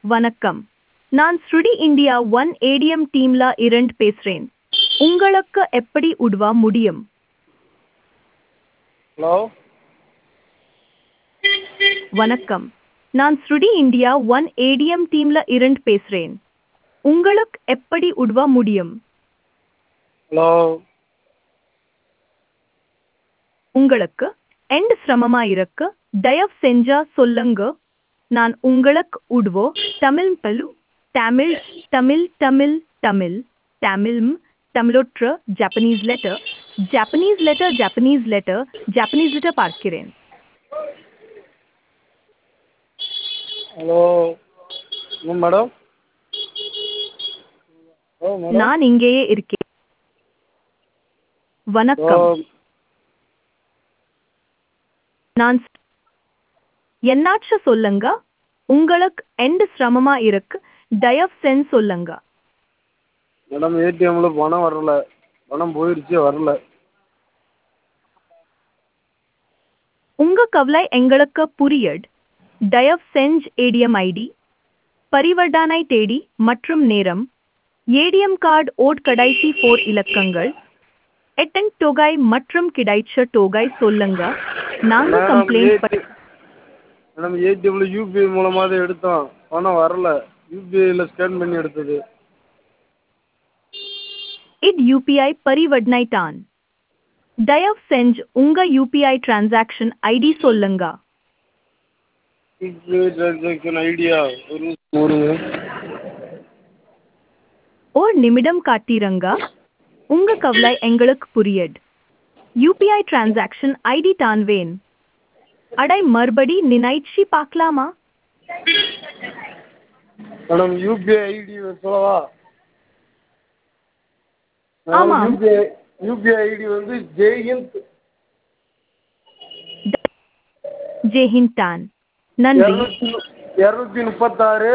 வணக்கம் நான் ஸ்ருடி இந்தியா ஒன் ஏடிஎம் டீம்ல இரண்டு பேசுறேன் உங்களுக்கு எப்படி உதவ முடியும் ஹலோ வணக்கம் நான் ஸ்ருடி இந்தியா ஒன் ஏடிஎம் டீம்ல இரண்டு பேசுறேன் உங்களுக்கு எப்படி உதவ முடியும் ஹலோ உங்களுக்கு எந்த சிரமமா இருக்கு தயவு செஞ்சா சொல்லுங்க நான் உங்களுக்கு உதவோ தமிழ் பலு தமிழ் தமிழ் தமிழ் தமிழ் தமிழ் தமிழொற்ற Japanese letter Japanese letter Japanese letter Japanese letter பார்க்கிறேன் ஹலோ மேடம் ஓ மேடம் நான் இங்கேயே இருக்கேன் வணக்கம் நான் ஸ்- என்னாச்சு சொல்லுங்க உங்களுக்கு எந்த சிரமமா இருக்கு தயவு செஞ்சு சொல்லுங்க மேடம் ஏடிஎம்ல பணம் வரல பணம் போயிடுச்சு வரல உங்க கவலை எங்களுக்கு புரியட் தயவு செஞ்சு ஏடிஎம் ஐடி பரிவர்த்தனை தேதி மற்றும் நேரம் ஏடிஎம் கார்டு ஓட் கடைசி ஃபோர் இலக்கங்கள் எட்டன் தொகை மற்றும் கிடைச்ச தொகை சொல்லுங்க நாங்க மேடம் கம்ப்ளைண்ட் பண்ணி மேடம் ஏடிஎம்ல யூபிஐ மூலமாக தான் எடுத்தோம் பணம் வரல யூபிஐல ஸ்கேன் பண்ணி எடுத்தது இட் யூபிஐ பரிவர்த்தனை தான் தயவு செஞ்சு உங்க யூபிஐ டிரான்சாக்ஷன் ஐடி சொல்லுங்க யூபிஐ டிரான்சாக்ஷன் ஐடியா ஒரு நிமிஷம் வருங்க ஒரு நிமிடம் காட்டிரங்க உங்க கவலை எங்களுக்கு புரியட் யூபிஐ டிரான்சாக்ஷன் ஐடி தான் வேன் அடை மறுபடி நினைச்சி பார்க்கலாமா மேடம் யூபிஐ ஐடி சொல்லவா ஆமாம். யூபிஐ யூபிஐ ஐடி வந்து ஜெயந்த் ஜெய்ஹிந்த் தான் நன்றி இரநூத்தி இரநூத்தி முப்பத்தாறு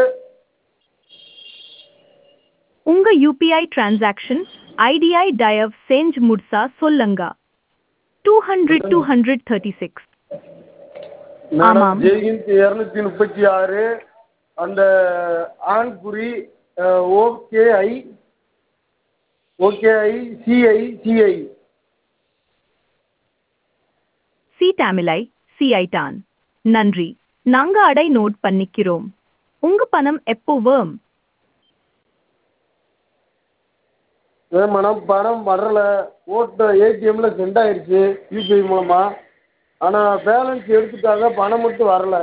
உங்க யூபிஐ டிரான்சாக்ஷன் ஐடிஐ தயவு செஞ்சு முடிசா சொல்லுங்க two hundred two hundred thirty six madam ஆமாம். ஜெயந்த் இரநூத்தி முப்பத்தி ஆறு அந்த ஆண்குறி ஓகேஐ ஓகேஐ சிஐ சிஐ சி தமிழை சிஐ தான் நன்றி நாங்க அடை நோட் பண்ணிக்கிறோம் உங்க பணம் எப்போ வேம் மேடம் பணம் வரல ஓட்டு ஏடிஎம்ல சென்ட் ஆயிருச்சு யூபிஐ மூலமா ஆனால் பேலன்ஸ் எடுத்துட்டாங்க பணம் மட்டும் வரல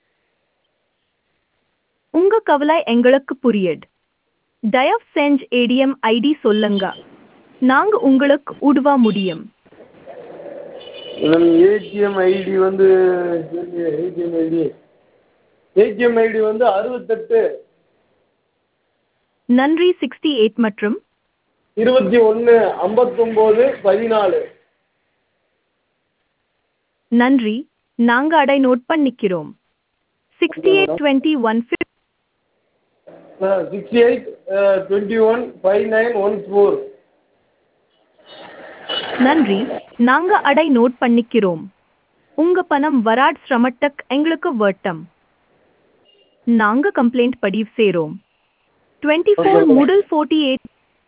உங்க கவலை எங்களுக்கு புரியட் தயவு செஞ்சு ஏடிஎம் ஐடி சொல்லுங்க நாங்க உங்களுக்கு உதவ முடியும் மேடம் ஏடிஎம் ஐடி வந்து ஏடிஎம் ஐடி ஏடிஎம் ஐடி வந்து அறுபத்தெட்டு நன்றி சிக்ஸ்டி எயிட் மற்றும் இருபத்தி ஒன்று ஐம்பத்தொம்போது பதினாலு நன்றி நாங்க அடை நோட் பண்ணிக்கிறோம் sixty eight twenty one sixty eight twenty one five nine one four நன்றி நாங்க அடை நோட் பண்ணிக்கிறோம் உங்க பணம் வராட் சிரமட்டக் எங்களுக்கு வட்டம் நாங்க கம்ப்ளைண்ட் பதிவு செய்றோம் டுவெண்ட்டி ஃபோர் முதல் ஃபோர்ட்டி எயிட்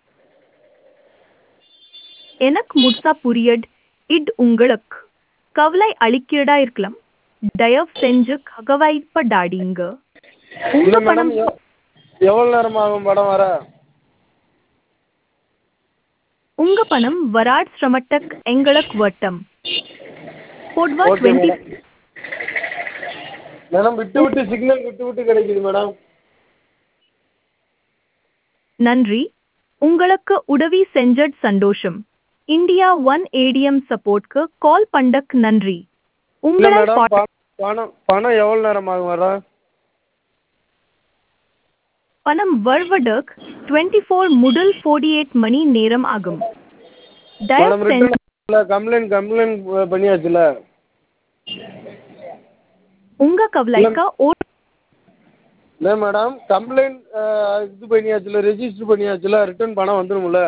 எனக்கு முழுசா புரியட் இட் உங்களுக்கு கவலை அளிக்கிறதா இருக்கலாம் தயவு செஞ்சு ககவாய்ப்படாதீங்க உங்க இல்லை பணம் மேடம் எவ்வளோ நேரம் ஆகும் படம் வர உங்க பணம் வராட் சிரமட்டக் எங்களுக்கு வட்டம் பொதுவா ஓகே டுவெண்ட்டி மேடம் மேடம் விட்டு விட்டு சிக்னல் விட்டு விட்டு கிடைக்குது மேடம் நன்றி உங்களுக்கு உதவி செஞ்சட் சந்தோஷம் இந்தியா ஒன் ஏடிஎம் சப்போர்ட்க்கு கால் பண்டக் நன்றி இல்லை உங்களை மேடம் பா- ப- பணம் பணம் எவ்வளோ நேரம் ஆகும் வர பணம் வருவதற்கு டுவெண்ட்டி ஃபோர் முதல் ஃபோர்ட்டி எயிட் மணி நேரம் ஆகும் தயவு மேடம் செஞ்சு ரிட்டர்ன் கம்ப்ளைண்ட் கம்ப்ளைண்ட் பண்ணியாச்சுல உங்க கவலைக்கு ஓ- இல்லை மேடம் கம்ப்ளைண்ட் இது பண்ணியாச்சுல ரெஜிஸ்டர் பண்ணியாச்சுல ரிட்டர்ன் பணம் வந்துடும்ல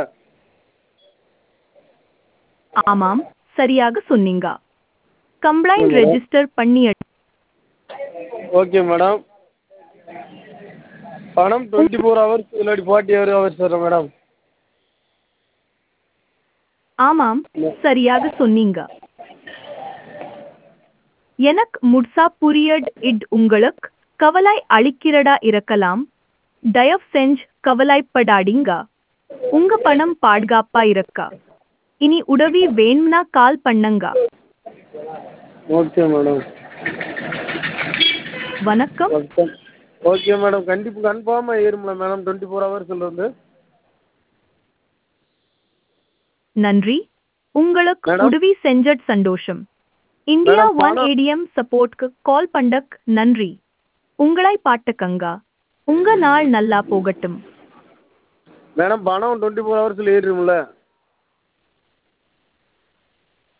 ஆமாம் சரியாக சொன்னீங்க கம்ப்ளைண்ட் சொல்லுங்க. ரெஜிஸ்டர் பண்ணி ஓகே மேடம் பணம் டுவெண்ட்டி ஃபோர் ஹவர்ஸ் இல்லாட்டி ஃபார்ட்டி ஹவர்ஸ் வரும் மேடம் ஆமாம் சரியாக சொன்னீங்க எனக்கு முட்சா புரியட் இட் உங்களுக்கு கவலை அளிக்கிறதா இருக்கலாம் தயவு செஞ்சு கவலைப்படாதீங்க உங்க பணம் பாதுகாப்பா இருக்கா இனி உதவி வேணும்னா கால் பண்ணுங்க ஓகே மேடம் வணக்கம் ஓகே ஓகே மேடம் கண்டிப்பாக கன்ஃபார்மாக ஏறும்ல மேடம் டுவெண்ட்டி ஃபோர் ஹவர்ஸில் வந்து நன்றி உங்களுக்கு மேடம்? உதவி செஞ்சட் சந்தோஷம் இந்தியா மேடம், ஒன் பணம்- ஏடிஎம் சப்போர்ட்க்கு கால் பண்ணக் நன்றி உங்களை பாட்டுக்கங்க உங்க நாள் நல்லா போகட்டும் மேடம் பணம் டுவெண்ட்டி ஃபோர் ஹவர்ஸில் ஏறிடும்ல